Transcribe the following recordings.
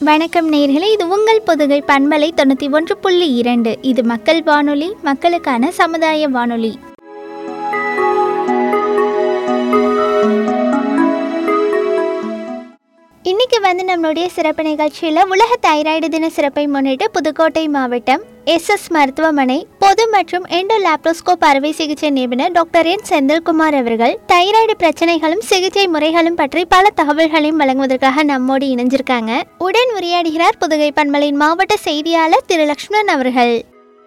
வணக்கம் நேயர்களே இது உங்கள் பொதுகை பண்பலை தொண்ணூற்றி ஒன்று புள்ளி இரண்டு இது மக்கள் வானொலி மக்களுக்கான சமுதாய வானொலி இன்னைக்கு வந்து நம்மளுடைய சிறப்பு நிகழ்ச்சியில் உலக தைராய்டு தின சிறப்பை முன்னிட்டு புதுக்கோட்டை மாவட்டம் எஸ்எஸ் மருத்துவமனை பொது மற்றும் எண்டோ லாப்ரோஸ்கோப் அறுவை சிகிச்சை நிபுணர் டாக்டர் என் செந்தில்குமார் அவர்கள் தைராய்டு பிரச்சனைகளும் சிகிச்சை முறைகளும் பற்றி பல தகவல்களையும் வழங்குவதற்காக நம்மோடு இணைஞ்சிருக்காங்க உடன் உரையாடுகிறார் புதுகை பண்பலின் மாவட்ட செய்தியாளர் திரு லக்ஷ்மணன் அவர்கள்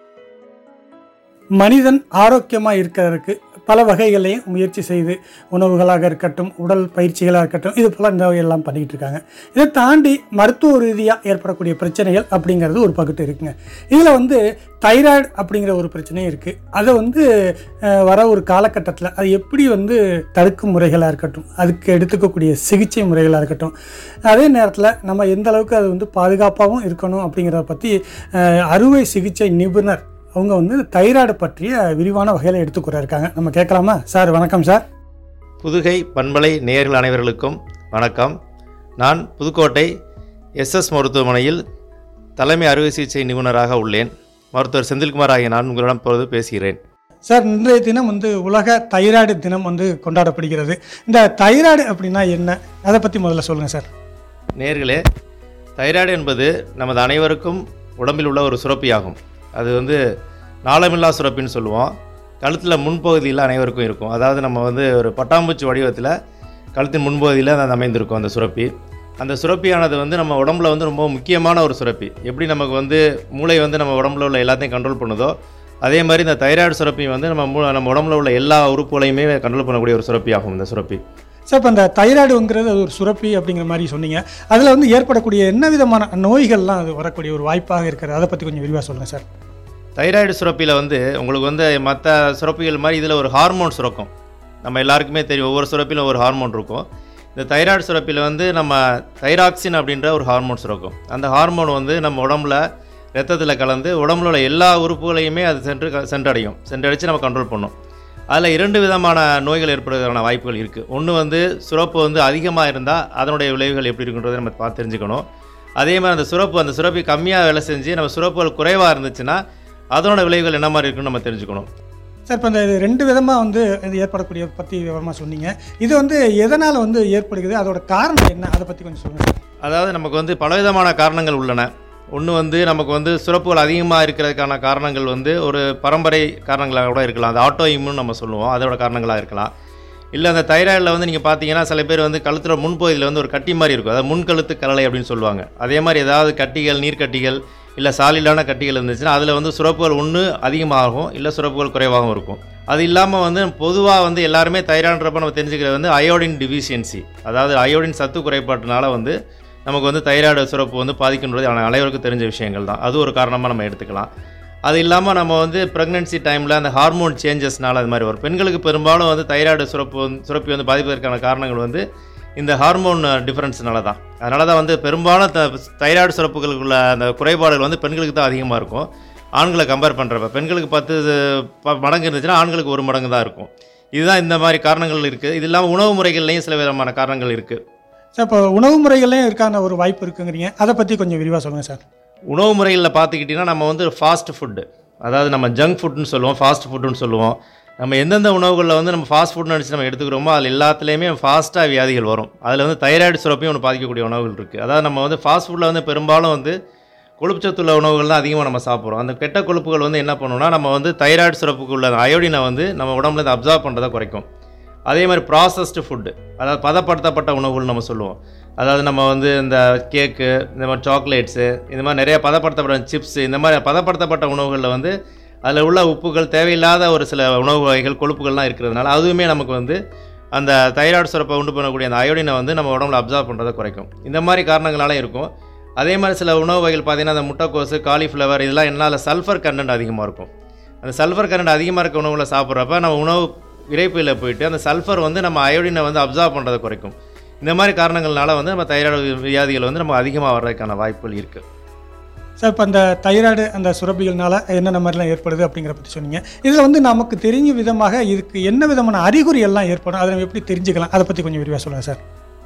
மனிதன் ஆரோக்கியமாக இருக்கிறதுக்கு பல வகைகளையும் முயற்சி செய்து உணவுகளாக இருக்கட்டும் உடல் பயிற்சிகளாக இருக்கட்டும் இது போல் இந்த வகையெல்லாம் பண்ணிக்கிட்டு இருக்காங்க இதை தாண்டி மருத்துவ ரீதியாக ஏற்படக்கூடிய பிரச்சனைகள் அப்படிங்கிறது ஒரு பக்கத்து இருக்குங்க இதில் வந்து தைராய்டு அப்படிங்கிற ஒரு பிரச்சனையும் இருக்குது அதை வந்து அஹ், வர ஒரு காலகட்டத்தில் அது எப்படி வந்து தடுக்கும் முறைகளாக இருக்கட்டும் அதுக்கு எடுத்துக்கக்கூடிய சிகிச்சை முறைகளாக இருக்கட்டும் அதே நேரத்தில் நம்ம எந்த அளவுக்கு அது வந்து பாதுகாப்பாகவும் இருக்கணும் அப்படிங்கிறத பற்றி அஹ், அறுவை சிகிச்சை நிபுணர் அவங்க வந்து தைராய்டு பற்றிய விரிவான வகையில் எடுத்துக்கூற இருக்காங்க நம்ம கேட்கலாமா சார் வணக்கம் சார் புதுகை பண்பலை நேயர்கள் அனைவர்களுக்கும் வணக்கம் நான் புதுக்கோட்டை எஸ்எஸ் மருத்துவமனையில் தலைமை அறுவை சிகிச்சை நிபுணராக உள்ளேன் மருத்துவர் செந்தில்குமார் ஆகிய நான் உங்களிடம் இப்பொழுது பேசுகிறேன் சார் இன்றைய தினம் வந்து உலக தைராய்டு தினம் வந்து கொண்டாடப்படுகிறது இந்த தைராய்டு அப்படின்னா என்ன அதை பற்றி முதல்ல சொல்லுங்கள் சார் நேர்களே தைராய்டு என்பது நமது அனைவருக்கும் உடம்பில் உள்ள ஒரு சுரப்பியாகும் அது வந்து நாளமில்லா சுரப்பின்னு சொல்லுவோம் கழுத்தில் முன்பகுதியில் அனைவருக்கும் இருக்கும் அதாவது நம்ம வந்து ஒரு பட்டாம்பூச்சி வடிவத்தில் கழுத்தின் முன்பகுதியில் அது அமைந்திருக்கும் அந்த சுரப்பி அந்த சுரப்பியானது வந்து நம்ம உடம்புல வந்து ரொம்ப முக்கியமான ஒரு சுரப்பி எப்படி நமக்கு வந்து மூளை வந்து நம்ம உடம்புல உள்ள எல்லாத்தையும் கண்ட்ரோல் பண்ணுதோ அதே மாதிரி இந்த தைராய்டு சுரப்பி வந்து நம்ம மூ நம்ம உடம்புல உள்ள எல்லா உறுப்புகளையுமே கண்ட்ரோல் பண்ணக்கூடிய ஒரு சுரப்பி ஆகும் இந்த சுரப்பி சார் இப்போ இந்த தைராய்டுங்கிறது அது ஒரு சுரப்பி அப்படிங்கிற மாதிரி சொன்னீங்க அதில் வந்து ஏற்படக்கூடிய என்ன விதமான நோய்கள்லாம் அது வரக்கூடிய ஒரு வாய்ப்பாக இருக்கிறது அதை பற்றி கொஞ்சம் விரிவாக சொல்லுங்கள் சார் தைராய்டு சுரப்பியில் வந்து உங்களுக்கு வந்து மற்ற சுரப்பிகள் மாதிரி இதில் ஒரு ஹார்மோன் சுரக்கும் நம்ம எல்லாருக்குமே தெரியும் ஒவ்வொரு சுரப்பிலும் ஒரு ஹார்மோன் இருக்கும் இந்த தைராய்டு சுரப்பியில் வந்து நம்ம தைராக்சின் அப்படின்ற ஒரு ஹார்மோன் சுரக்கும் அந்த ஹார்மோன் வந்து நம்ம உடம்புல ரத்தத்தில் கலந்து உடம்புல உள்ள எல்லா உறுப்புகளையுமே அது சென்று க- சென்றடையும் சென்றடித்து நம்ம கண்ட்ரோல் பண்ணும் அதில் இரண்டு விதமான நோய்கள் ஏற்படுவதற்கான வாய்ப்புகள் இருக்குது ஒன்று வந்து சுரப்பு வந்து அதிகமாக இருந்தால் அதனுடைய விளைவுகள் எப்படி இருக்குன்றதை நம்ம பார்த்து தெரிஞ்சுக்கணும் அதே மாதிரி அந்த சுரப்பு அந்த சுரப்பி கம்மியாக வேலை செஞ்சு நம்ம சுரப்புகள் குறைவாக இருந்துச்சுன்னா அதனோட விளைவுகள் என்ன மாதிரி இருக்குன்னு நம்ம தெரிஞ்சுக்கணும் சார் இப்போ இந்த இது ரெண்டு விதமாக வந்து இது ஏற்படக்கூடிய பற்றி விவரமாக சொன்னீங்க இது வந்து எதனால் வந்து ஏற்படுகிறது அதோட காரணம் என்ன அதை பற்றி கொஞ்சம் சொல்லுங்கள் சார் அதாவது நமக்கு வந்து பலவிதமான காரணங்கள் உள்ளன ஒன்று வந்து நமக்கு வந்து சுரப்புகள் அதிகமாக இருக்கிறதுக்கான காரணங்கள் வந்து ஒரு பரம்பரை காரணங்களாக கூட இருக்கலாம் அது ஆட்டோ இம்யூன் நம்ம சொல்லுவோம் அதோட காரணங்களாக இருக்கலாம் இல்லை அந்த தைராய்டில் வந்து நீங்கள் பார்த்தீங்கன்னா சில பேர் வந்து கழுத்தில் முன்பகுதியில் வந்து ஒரு கட்டி மாதிரி இருக்கும் அதாவது முன்கழுத்து கலலை அப்படின்னு சொல்லுவாங்க அதே மாதிரி ஏதாவது கட்டிகள் நீர்க்கட்டிகள் இல்லை சாலிடான கட்டிகள் இருந்துச்சுன்னா அதில் வந்து சுரப்புகள் ஒன்று அதிகமாகும் இல்லை சுரப்புகள் குறைவாகவும் இருக்கும் அது இல்லாமல் வந்து பொதுவாக வந்து எல்லாருமே தைராய்டுறப்ப நம்ம தெரிஞ்சுக்கிறது வந்து அயோடின் டிஃபிஷியன்சி அதாவது அயோடின் சத்து குறைபாட்டினால வந்து நமக்கு வந்து தைராய்டு சுரப்பு வந்து பாதிக்கின்றது அவன அனைவருக்கும் தெரிஞ்ச விஷயங்கள் தான் அது ஒரு காரணமாக நம்ம எடுத்துக்கலாம் அது இல்லாமல் நம்ம வந்து ப்ரெக்னென்சி டைமில் அந்த ஹார்மோன் சேஞ்சஸ்னால அது மாதிரி வரும் பெண்களுக்கு பெரும்பாலும் வந்து தைராய்டு சுரப்பு வந்து சுரப்பி வந்து பாதிப்பதற்கான காரணங்கள் வந்து இந்த ஹார்மோன் டிஃப்ரென்ஸ்னால தான் அதனால தான் வந்து பெரும்பாலும் த தைராய்டு சுரப்புகளுக்குள்ள அந்த குறைபாடுகள் வந்து பெண்களுக்கு தான் அதிகமாக இருக்கும் ஆண்களை கம்பேர் பண்ணுறப்ப பெண்களுக்கு பத்து ப- மடங்கு இருந்துச்சுன்னா ஆண்களுக்கு ஒரு மடங்கு தான் இருக்கும் இதுதான் இந்த மாதிரி காரணங்கள் இருக்குது இது இல்லாமல் உணவு முறைகள்லையும் சில விதமான காரணங்கள் இருக்குது சார் இப்போ உணவு முறைகள்லையும் இருக்கான ஒரு வாய்ப்பு இருக்குங்கிறீங்க அதை பற்றி கொஞ்சம் விரிவாக சொல்லுங்கள் சார் உணவு முறைகளில் பார்த்துக்கிட்டிங்கன்னா நம்ம வந்து ஃபாஸ்ட் ஃபுட்டு அதாவது நம்ம ஜங்க் ஃபுட்னு சொல்லுவோம் ஃபாஸ்ட் ஃபுட்டுன்னு சொல்லுவோம் நம்ம எந்தெந்த உணவுகளில் வந்து நம்ம ஃபாஸ்ட் ஃபுட்னு நினச்சி நம்ம எடுத்துக்கிறோமோ அதில் எல்லாத்துலேயுமே ஃபாஸ்ட்டாக வியாதிகள் வரும் அதில் வந்து தைராய்டு சுரப்பையும் ஒன்று பாதிக்கக்கூடிய உணவுகள் இருக்குது அதாவது நம்ம வந்து ஃபாஸ்ட் ஃபுட்டில் வந்து பெரும்பாலும் வந்து கொழுப்புச்சத்துள்ள உணவுகள் தான் அதிகமாக நம்ம சாப்பிட்றோம் அந்த கெட்ட கொழுப்புகள் வந்து என்ன பண்ணுன்னா நம்ம வந்து தைராய்டு சுரப்புக்கு உள்ள அயோடினை வந்து நம்ம உடம்புல இருந்து அப்சார்ப் பண்ணுறதை குறைக்கும் அதே மாதிரி ப்ராசஸ்டு ஃபுட்டு அதாவது பதப்படுத்தப்பட்ட உணவுகள் நம்ம சொல்லுவோம் அதாவது நம்ம வந்து இந்த கேக்கு இந்த மாதிரி சாக்லேட்ஸு இந்த மாதிரி நிறைய பதப்படுத்தப்பட்ட சிப்ஸு இந்த மாதிரி பதப்படுத்தப்பட்ட உணவுகளில் வந்து அதில் உள்ள உப்புகள் தேவையில்லாத ஒரு சில உணவு வகைகள் கொழுப்புகள்லாம் இருக்கிறதுனால அதுவுமே நமக்கு வந்து அந்த தைராய்டு சுரப்பை உண்டு பண்ணக்கூடிய அந்த அயோடினை வந்து நம்ம உடம்புல அப்சார்ப் பண்ணுறதை குறைக்கும் இந்த மாதிரி காரணங்களால இருக்கும் அதே மாதிரி சில உணவு வகைகள் பார்த்தீங்கன்னா அந்த முட்டைக்கோசு காலிஃப்ளவர் இதெல்லாம் என்னால் சல்ஃபர் கண்டென்ட் அதிகமாக இருக்கும் அந்த சல்ஃபர் கண்டென்ட் அதிகமாக இருக்க உணவுகளை சாப்பிட்றப்ப நம்ம உணவு இறைப்பில் போயிட்டு அந்த சல்ஃபர் வந்து நம்ம அயோடினை வந்து அப்சார்ப் பண்ணுறதை குறைக்கும் இந்த மாதிரி காரணங்கள்னால வந்து நம்ம தைராய்டு வியாதிகள் வந்து நம்ம அதிகமாக வர்றதுக்கான வாய்ப்புகள் இருக்குது சார் இப்போ அந்த தைராய்டு அந்த சுரப்பிகள்னால என்னென்ன மாதிரிலாம் ஏற்படுது அப்படிங்கிற பற்றி சொன்னீங்க இதில் வந்து நமக்கு தெரிஞ்ச விதமாக இதுக்கு என்ன விதமான அறிகுறி எல்லாம் ஏற்படும் அதை நம்ம எப்படி தெரிஞ்சுக்கலாம் அதை பற்றி கொஞ்சம் விரிவாக சொல்லுங்கள் சார்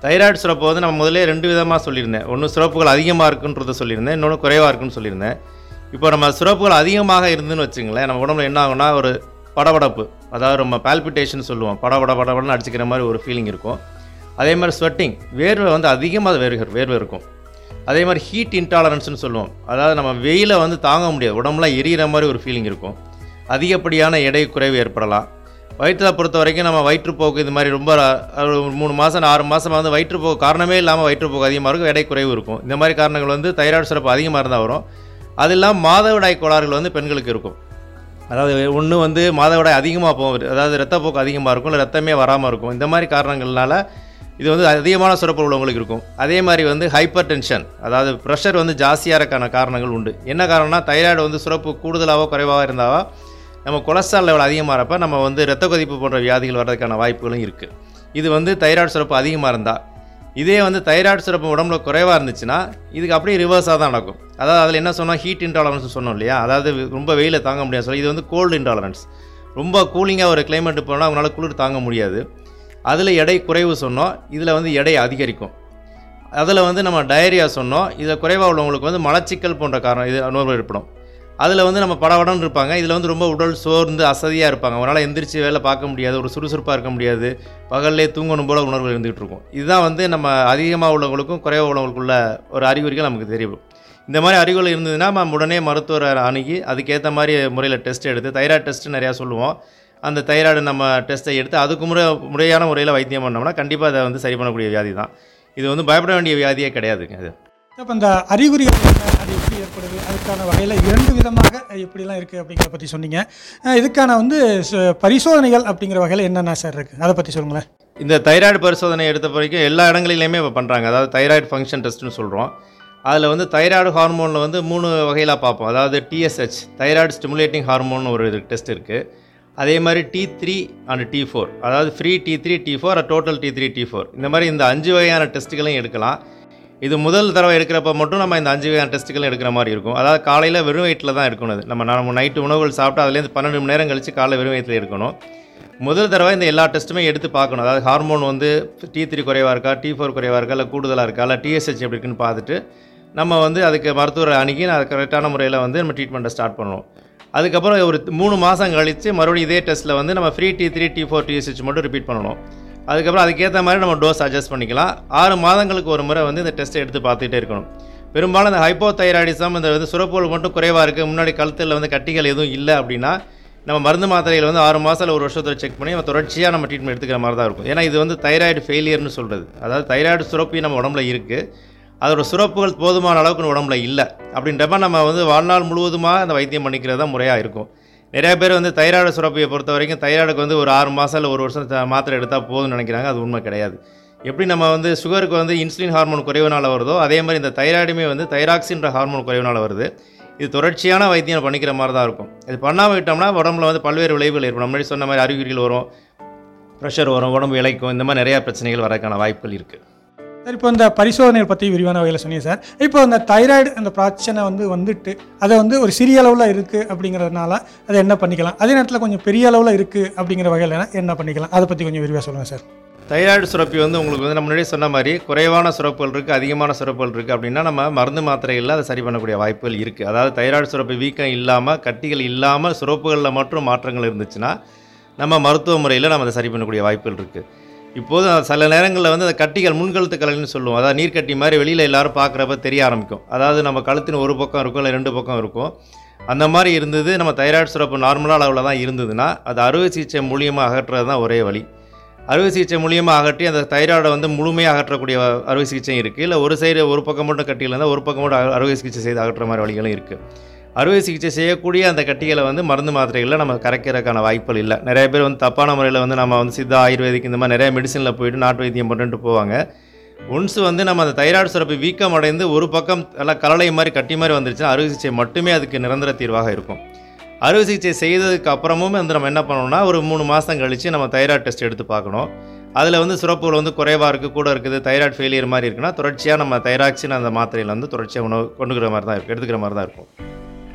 தைராய்டு சுரப்பு வந்து நம்ம முதல்ல ரெண்டு விதமாக சொல்லியிருந்தேன் ஒன்று சுரப்புகள் அதிகமாக இருக்குன்றதை சொல்லியிருந்தேன் இன்னொன்று குறைவாக இருக்குன்னு சொல்லியிருந்தேன் இப்போ நம்ம சுரப்புகள் அதிகமாக இருந்துன்னு வச்சுங்களேன் நம்ம உடம்புல என்ன ஆகும்னா ஒரு படபடப்பு அதாவது நம்ம பால்பிட்டேஷன் சொல்லுவோம் படபட படபடன்னு அடிச்சுக்கிற மாதிரி ஒரு ஃபீலிங் இருக்கும் அதே மாதிரி ஸ்வெட்டிங் வேர்வை வந்து அதிகமாக வேர்வை வேர்வை இருக்கும் அதே மாதிரி ஹீட் இன்டாலரன்ஸ்னு சொல்லுவோம் அதாவது நம்ம வெயிலை வந்து தாங்க முடியாது உடம்புலாம் எரியிற மாதிரி ஒரு ஃபீலிங் இருக்கும் அதிகப்படியான எடை குறைவு ஏற்படலாம் வயிற்றை பொறுத்த வரைக்கும் நம்ம வயிற்றுப்போக்கு இது மாதிரி ரொம்ப அஹ், ஒரு மூணு மாதம் ஆறு மாதம் வந்து வயிற்றுப்போக்கு காரணமே இல்லாமல் வயிற்றுப்போக்கு அதிகமாக இருக்கும் எடை குறைவு இருக்கும் இந்த மாதிரி காரணங்கள் வந்து தைராய்டு சுரப்பு அதிகமாக இருந்தால் வரும் அது இல்லாமல் மாதவிடாய் கோளாறுகள் வந்து பெண்களுக்கு இருக்கும் அதாவது ஒன்று வந்து மாதவிடாய் அதிகமாக போகும் அதாவது ரத்தப்போக்கு அதிகமாக இருக்கும் இல்லை ரத்தமே வராமல் இருக்கும் இந்த மாதிரி காரணங்கள்னால இது வந்து அதிகமான சுரப்பு உள்ளவங்களுக்கு இருக்கும் அதே மாதிரி வந்து ஹைப்பர் டென்ஷன் அதாவது ப்ரெஷர் வந்து ஜாஸ்தியாக இருக்கான காரணங்கள் உண்டு என்ன காரணம்னா தைராய்டு வந்து சுரப்பு கூடுதலாகவோ குறைவாக இருந்தாவோ நம்ம கொலஸ்ட்ரால் லெவல் அதிகமாகிறப்ப நம்ம வந்து ரத்த கொதிப்பு போன்ற வியாதிகள் வர்றதுக்கான வாய்ப்புகளும் இருக்குது இது வந்து தைராய்டு சுரப்பு அதிகமாக இருந்தால் இதே வந்து தைராய்டு சுரப்பு உடம்புல குறைவாக இருந்துச்சுன்னா இதுக்கு அப்படியே ரிவர்ஸாக தான் நடக்கும் அதாவது அதில் என்ன சொன்னோம் ஹீட் இன்டாலரன்ஸ் சொன்னோம் இல்லையா அதாவது ரொம்ப வெயில தாங்க முடியாது சொல்லி இது வந்து கோல்டு இன்டாலரன்ஸ் ரொம்ப கூலிங்காக ஒரு கிளைமேட் போனால் அவங்களால குளிர் தாங்க முடியாது அதில் எடை குறைவு சொன்னோம் இதில் வந்து எடை அதிகரிக்கும் அதில் வந்து நம்ம டயரியா சொன்னோம் இதில் குறைவாக உள்ளவங்களுக்கு வந்து மலச்சிக்கல் போன்ற காரணம் இது நோய்கள் ஏற்படும் அதில் வந்து நம்ம படபடன்னு இருப்பாங்க இதில் வந்து ரொம்ப உடல் சோர்ந்து அசதியாக இருப்பாங்க அவங்களால எந்திரிச்சு வேலை பார்க்க முடியாது ஒரு சுறுசுறுப்பாக இருக்க முடியாது பகல்லே தூங்கணும் போல உணர்வு இருந்துகிட்டு இருக்கும் இதுதான் வந்து நம்ம அதிகமாக உள்ளவங்களுக்கும் குறைவாக உள்ளவங்களுக்குள்ள ஒரு அறிகுறிகள் நமக்கு தெரியும் இந்த மாதிரி அறிகுறிகள் இருந்ததுன்னா நம்ம உடனே மருத்துவரை அணுகி அதுக்கேற்ற மாதிரி முறையில் டெஸ்ட் எடுத்து தைராய்டு டெஸ்ட் நிறையா சொல்லுவோம் அந்த தைராய்டு நம்ம டெஸ்ட்டை எடுத்து அதுக்கு முறை முறையான முறையில் வைத்தியம் பண்ணோம்னா கண்டிப்பாக அதை வந்து சரி பண்ணக்கூடிய வியாதி தான் இது வந்து பயப்பட வேண்டிய வியாதியே கிடையாதுங்க அது அப்போ இந்த அறிகுறிகள் என்ன அது எப்படி ஏற்படுது அதுக்கான வகையில் இரண்டு விதமாக எப்படிலாம் இருக்குது அப்படிங்கிறத பற்றி சொன்னீங்க அஹ் இதுக்கான வந்து ச- பரிசோதனைகள் அப்படிங்கிற வகையில் என்னென்ன சார் இருக்குது அதை பற்றி சொல்லுங்களேன் இந்த தைராய்டு பரிசோதனை எடுத்த வரைக்கும் எல்லா இடங்களிலையுமே இப்போ பண்ணுறாங்க அதாவது தைராய்டு ஃபங்க்ஷன் டெஸ்ட்னு சொல்கிறோம் அதில் வந்து தைராய்டு ஹார்மோனில் வந்து மூணு வகையில் பார்ப்போம் அதாவது டிஎஸ்ஹெச் தைராய்டு ஸ்டிமுலேட்டிங் ஹார்மோன் ஒரு டெஸ்ட் இருக்குது அதே மாதிரி T three and T four அதாவது free T three T four total T three T four இந்த மாதிரி இந்த அஞ்சு வகையான டெஸ்ட்டுகளையும் எடுக்கலாம் இது முதல் தடவை எடுக்கிறப்ப மட்டும் நம்ம இந்த அஞ்சு வகையான டெஸ்ட்டுகளும் எடுக்கிற மாதிரி இருக்கும் அதாவது காலையில் வெறும் வயிற்றில் தான் இருக்கணும் அது நம்ம நம்ம நைட்டு உணவுகள் சாப்பிட்டு அதுலேருந்து பன்னெண்டு மணி நேரம் கழித்து காலைல வெறும் வயிற்றில் இருக்கணும் முதல் தடவை இந்த எல்லா டெஸ்ட்டுமே எடுத்து பார்க்கணும் அதாவது ஹார்மோன் வந்து டி த்ரீ குறைவாக இருக்கா டி ஃபோர் குறைவாக இருக்கா இல்லை கூடுதலாக இருக்கா இல்லை டிஎஸ்ஹெச் எப்படி இருக்குன்னு பார்த்துட்டு நம்ம வந்து அதுக்கு மருத்துவரை அணுகி அது கரெக்டான முறையில் வந்து நம்ம ட்ரீட்மெண்ட்டை ஸ்டார்ட் பண்ணணும் அதுக்கப்புறம் ஒரு மூணு மாதம் கழித்து மறுபடியும் இதே டெஸ்ட்டில் வந்து நம்ம free T three T four TSH மட்டும் ரிப்பீட் பண்ணணும் அதுக்கப்புறம் அதுக்கேற்ற மாதிரி நம்ம டோஸ் அட்ஜஸ்ட் பண்ணிக்கலாம் ஆறு மாதங்களுக்கு ஒரு முறை வந்து இந்த டெஸ்ட்டை எடுத்து பார்த்துட்டே இருக்கணும் பெரும்பாலும் இந்த ஹைப்போதைராய்டிசம் இந்த வந்து சுரப்புகள் மட்டும் குறைவாக இருக்குது முன்னாடி கழுத்தில் வந்து கட்டிகள் எதுவும் இல்லை அப்படின்னா நம்ம மருந்து மாத்திரைகள் வந்து ஆறு மாதத்தில் ஒரு வருஷத்தில் செக் பண்ணி நம்ம தொடர்ச்சியாக நம்ம ட்ரீட்மெண்ட் எடுத்துக்கிற மாதிரி தான் இருக்கும் ஏன்னா இது வந்து தைராய்டு ஃபெயிலியர்னு சொல்கிறது அதாவது தைராய்டு சுரப்பி நம்ம உடம்புல இருக்குது அதோட சுரப்புகள் போதுமான அளவுக்கு நம்ம உடம்புல இல்லை அப்படின்றப்ப நம்ம வந்து வாழ்நாள் முழுவதுமாக அந்த வைத்தியம் பண்ணிக்கிறது தான் முறையாக இருக்கும் நிறைய பேர் வந்து தைராய்டு சுரப்பியை பொறுத்த வரைக்கும் தைராய்டுக்கு வந்து ஒரு ஆறு மாதம் இல்லை ஒரு வருஷம் த- மாத்திரை எடுத்தால் போதும்னு நினைக்கிறாங்க அது உண்மை கிடையாது எப்படி நம்ம வந்து சுகருக்கு வந்து இன்சுலின் ஹார்மோன் குறைவுனால வருதோ அதே மாதிரி இந்த தைராய்டுமே வந்து தைராக்சின்ற ஹார்மோன் குறைவுனால வருது இது தொடர்ச்சியான வைத்தியம் பண்ணிக்கிற மாதிரி தான் இருக்கும் இது பண்ணாமல் விட்டோம்னா உடம்புல வந்து பல்வேறு விளைவுகள் ஏற்படும் முன்னாடி சொன்ன மாதிரி அறிகுறிகள் வரும் ப்ரெஷர் வரும் உடம்பு இளைக்கும் இந்த மாதிரி நிறையா பிரச்சனைகள் வரக்கான வாய்ப்புகள் இருக்குது சார் இப்போ இந்த பரிசோதனைகள் பற்றி விரிவான வகையில் சொன்னீங்க சார் இப்போ இந்த தைராய்டு அந்த பிரச்சனை வந்து வந்துட்டு அதை வந்து ஒரு சிறிய அளவில் இருக்குது அப்படிங்கிறதுனால அதை என்ன பண்ணிக்கலாம் அதே நேரத்தில் கொஞ்சம் பெரிய அளவில் இருக்குது அப்படிங்கிற வகையில் என்ன பண்ணிக்கலாம் அதை பற்றி கொஞ்சம் விரிவாக சொல்லுங்கள் சார் தைராய்டு சுரப்பி வந்து உங்களுக்கு வந்து நம்ம முன்னாடியே சொன்ன மாதிரி குறைவான சுரப்புகள் இருக்குது அதிகமான சுரப்புகள் இருக்குது அப்படின்னா நம்ம மருந்து மாத்திரைகளில் அதை சரி பண்ணக்கூடிய வாய்ப்புகள் இருக்குது அதாவது தைராய்டு சுரப்பி வீக்கம் இல்லாமல் கட்டிகள் இல்லாமல் சுரப்புகளில் மட்டும் மாற்றங்கள் இருந்துச்சுன்னா நம்ம மருத்துவ முறையில் நம்ம அதை சரி பண்ணக்கூடிய வாய்ப்புகள் இருக்குது இப்போது சில நேரங்களில் வந்து அந்த கட்டிகள் முன்கழுத்து கலன்னு சொல்லுவோம் அதாவது நீர்க்கட்டி மாதிரி வெளியில் எல்லாரும் பார்க்குறப்ப தெரிய ஆரம்பிக்கும் அதாவது நம்ம கழுத்தின் ஒரு பக்கம் இருக்கும் இல்லை ரெண்டு பக்கம் இருக்கும் அந்த மாதிரி இருந்தது நம்ம தைராய்டு சுரப்பு நார்மலான அளவில் தான் இருந்ததுன்னா அது அறுவை சிகிச்சை மூலியமாக அகற்றுறது தான் ஒரே வழி அறுவை சிகிச்சை மூலியமாக அகற்றி அந்த தைராய்டை வந்து முழுமையாக அகற்றக்கூடிய அறுவை சிகிச்சை இருக்குது இல்லை ஒரு சைடு ஒரு பக்கம் மட்டும் கட்டியில் இருந்தால் ஒரு பக்கம் மட்டும் அறு- அறுவை சிகிச்சை செய்து அகற்றுற மாதிரி வழிகளும் இருக்குது அறுவை சிகிச்சை செய்யக்கூடிய அந்த கட்டிகளை வந்து மருந்து மாத்திரைகளில் நம்ம கரைக்கிறதுக்கான வாய்ப்புகள் இல்லை நிறைய பேர் வந்து தப்பான முறையில் வந்து நம்ம வந்து சித்தா ஆயுர்வேதிக் இந்த மாதிரி நிறைய மெடிசனில் போயிட்டு நாட்டு வைத்தியம் பண்ணுன்ட்டு போவாங்க ஒன்ஸ் வந்து நம்ம அந்த தைராய்டு சுரப்பி வீக்கம் அடைந்து ஒரு பக்கம் நல்லா கலலை மாதிரி கட்டி மாதிரி வந்துருச்சுன்னா அறுவை சிகிச்சை மட்டுமே அதுக்கு நிரந்தர தீர்வாக இருக்கும் அறுவை சிகிச்சை செய்ததுக்கு அப்புறமும் வந்து நம்ம என்ன பண்ணணும்னா ஒரு மூணு மாதம் கழித்து நம்ம தைராய்டு டெஸ்ட் எடுத்து பார்க்கணும் அதில் வந்து சுரப்புகள் வந்து குறைவாக இருக்குது கூட இருக்குது தைராய்டு ஃபெயிலியர் மாதிரி இருக்குன்னா தொடர்ச்சியாக நம்ம தைராக்சின் அந்த மாத்திரையில் வந்து தொடர்ச்சியாக உணவு கொண்டுக்கிற மாதிரி தான் இருக்கும் எடுத்துக்கிற மாதிரி தான் இருக்கும்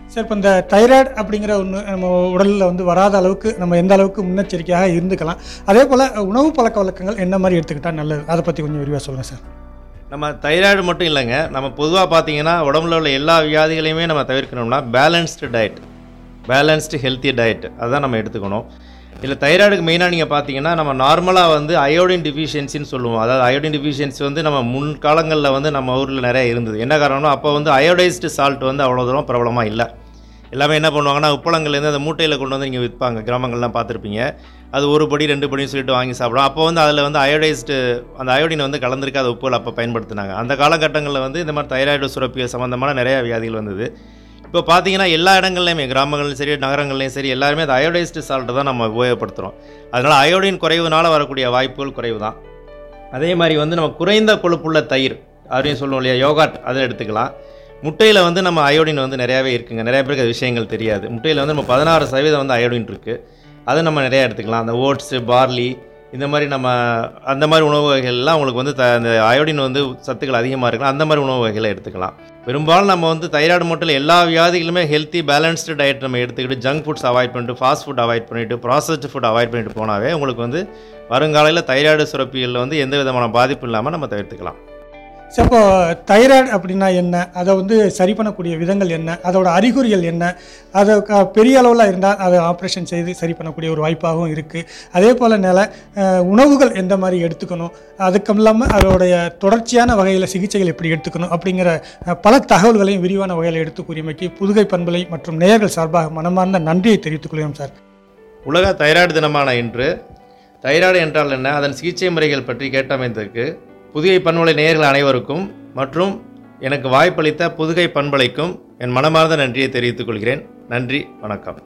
சார் இப்போ இந்த தைராய்டு அப்படிங்கிற ஒன்று நம்ம உடலில் வந்து வராத அளவுக்கு நம்ம எந்த அளவுக்கு முன்னெச்சரிக்கையாக இருந்துக்கலாம் அதே போல் உணவு பழக்க வழக்கங்கள் என்ன மாதிரி எடுத்துக்கிட்டால் நல்லது அதை பற்றி கொஞ்சம் விரிவாக சொல்லுங்கள் சார் நம்ம தைராய்டு மட்டும் இல்லைங்க நம்ம பொதுவாக பார்த்தீங்கன்னா உடம்புல உள்ள எல்லா வியாதிகளையுமே நம்ம தவிர்க்கணும்னா balanced diet balanced healthy diet அதுதான் நம்ம எடுத்துக்கணும் இதில் தைராய்டுக்கு மெயினாக நீங்கள் பார்த்தீங்கன்னா நம்ம நார்மலாக வந்து அயோடின் டிஃபிஷியன்சின்னு சொல்லுவோம் அதாவது அயோடின் டிஃபிஷியன்சி வந்து நம்ம முன் காலங்களில் வந்து நம்ம ஊரில் நிறைய இருந்தது என்ன காரணம்னா அப்போ வந்து அயோடைஸ்டு சால்ட் வந்து அவ்வளோ தூரம் பிரபலமாக இல்லை எல்லாமே என்ன பண்ணுவாங்கன்னா உப்பளங்கள்லேருந்து அந்த மூட்டையில் கொண்டு வந்து நீங்கள் விற்பாங்க கிராமங்கள்லாம் பார்த்துருப்பீங்க அது ஒரு படி ரெண்டு படின்னு சொல்லிட்டு வாங்கி சாப்பிடும் அப்போ வந்து அதில் வந்து அயோடைஸ்டு அந்த அயோடின் வந்து கலந்துருக்காத உப்புகள் அப்போ பயன்படுத்தினாங்க அந்த காலகட்டங்களில் வந்து இந்த மாதிரி தைராய்டு சுரப்பிய சம்மந்தமான நிறைய வியாதிகள் வந்தது இப்போ பார்த்தீங்கன்னா எல்லா இடங்கள்லையுமே கிராமங்கள்லையும் சரி நகரங்கள்லையும் சரி எல்லாருமே அந்த அயோடைஸ்டு சால்ட்டை தான் நம்ம உபயோகப்படுத்துகிறோம் அதனால் அயோடின் குறைவுனால வரக்கூடிய வாய்ப்புகள் குறைவு தான் அதே மாதிரி வந்து நம்ம குறைந்த கொழுப்புள்ள தயிர் அப்படின்னு சொல்லுவோம் இல்லையா யோகாட் அதை எடுத்துக்கலாம் முட்டையில் வந்து நம்ம அயோடின் வந்து நிறையாவே இருக்குங்க நிறைய பேருக்கு அது விஷயங்கள் தெரியாது முட்டையில் வந்து நம்ம பதினாறு சதவீதம் வந்து அயோடின் இருக்குது அதை நம்ம நிறையா எடுத்துக்கலாம் அந்த ஓட்ஸு பார்லி இந்த மாதிரி நம்ம அந்த மாதிரி உணவு வகைகள்லாம் உங்களுக்கு வந்து த அந்த அயோடின் வந்து சத்துக்கள் அதிகமாக இருக்கலாம் அந்த மாதிரி உணவு வகைகளை எடுத்துக்கலாம் பெரும்பாலும் நம்ம வந்து தைராய்டு மட்டும் இல்லை எல்லா வியாதிகளுமே ஹெல்த்தி பேலன்ஸ்டு டயட் நம்ம எடுத்துக்கிட்டு ஜங்க் ஃபுட்ஸ் அவாய்ட் பண்ணிட்டு ஃபாஸ்ட் ஃபுட் அவாய்ட் பண்ணிட்டு ப்ராசஸ்டு ஃபுட் அவாய்ட் பண்ணிட்டு போனாவே உங்களுக்கு வந்து வருங்காலையில் தைராய்டு சுரப்பிகளில் வந்து எந்த விதமான பாதிப்பு இல்லாமல் நம்ம தவிர்த்துக்கலாம் ஸோ இப்போ தைராய்டு அப்படின்னா என்ன அதை வந்து சரி பண்ணக்கூடிய விதங்கள் என்ன அதோட அறிகுறிகள் என்ன அதை க- பெரிய அளவில் இருந்தால் அதை ஆப்ரேஷன் செய்து சரி பண்ணக்கூடிய ஒரு வாய்ப்பாகவும் இருக்குது அதே போல் நில அஹ், உணவுகள் எந்த மாதிரி எடுத்துக்கணும் அதுக்கும் இல்லாமல் அதோடைய தொடர்ச்சியான வகையில் சிகிச்சைகள் எப்படி எடுத்துக்கணும் அப்படிங்கிற அஹ், பல தகவல்களையும் விரிவான வகையில் எடுத்து கூறியமைக்கு புதுகை பண்பலை மற்றும் நேயர்கள் சார்பாக மனமார்ந்த நன்றியை தெரிவித்துக் கொள்கிறோம் சார் உலக தைராய்டு தினமான இன்று தைராய்டு என்றால் என்ன அதன் சிகிச்சை முறைகள் பற்றி கேட்டமைந்ததற்கு புதுகை பண்பலை நேயர்கள் அனைவருக்கும் மற்றும் எனக்கு வாய்ப்பளித்த புதுகை பண்பலைக்கும் என் மனமார்ந்த நன்றியை தெரிவித்துக் கொள்கிறேன் நன்றி வணக்கம்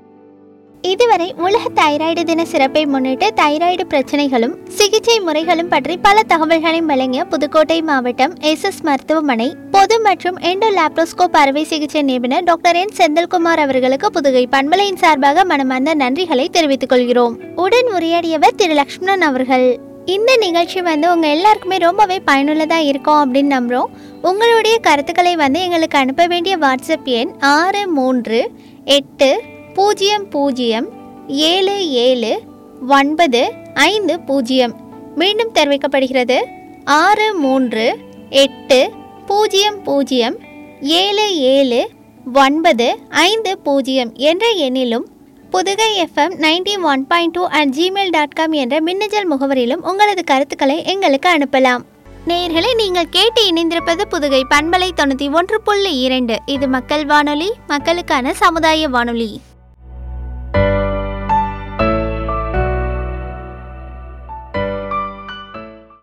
இதுவரை உலக தைராய்டு தின சிறப்பை முன்னிட்டு தைராய்டு பிரச்சனைகளும் சிகிச்சை முறைகளும் பற்றி பல தகவல்களையும் வழங்கிய புதுக்கோட்டை மாவட்டம் எஸ்எஸ் மருத்துவமனை பொது மற்றும் எண்டோ லாப்ரோஸ்கோப் அறுவை சிகிச்சை நிபுணர் டாக்டர் என் செந்தில்குமார் அவர்களுக்கு புதுகை பண்பலையின் சார்பாக மனமார்ந்த நன்றிகளை தெரிவித்துக் கொள்கிறோம் உடன் உரையாடியவர் திரு லக்ஷ்மணன் அவர்கள் இந்த நிகழ்ச்சி வந்து உங்கள் எல்லாருக்குமே ரொம்பவே பயனுள்ளதாக இருக்கும் அப்படின்னு நம்புகிறோம் உங்களுடைய கருத்துக்களை வந்து எங்களுக்கு அனுப்ப வேண்டிய வாட்ஸ்அப் எண் ஆறு மூன்று எட்டு பூஜ்ஜியம் பூஜ்ஜியம் ஏழு ஏழு ஒன்பது ஐந்து பூஜ்ஜியம் மீண்டும் தெரிவிக்கப்படுகிறது ஆறு மூன்று எட்டு பூஜ்ஜியம் பூஜ்ஜியம் ஏழு ஏழு ஒன்பது ஐந்து பூஜ்ஜியம் என்ற எண்ணிலும் Pudugai FM ninety one point two at Gmail dot com என்ற மின்னஞ்சல் முகவரியிலும் உங்களது கருத்துக்களை எங்களுக்கு அனுப்பலாம் நேயர்களே நீங்கள் கேட்டு இணைந்திருப்பது புதுகை பண்பலை தொண்ணூற்றி ஒன்று புள்ளி இரண்டு இது மக்கள் வானொலி மக்களுக்கான சமுதாய வானொலி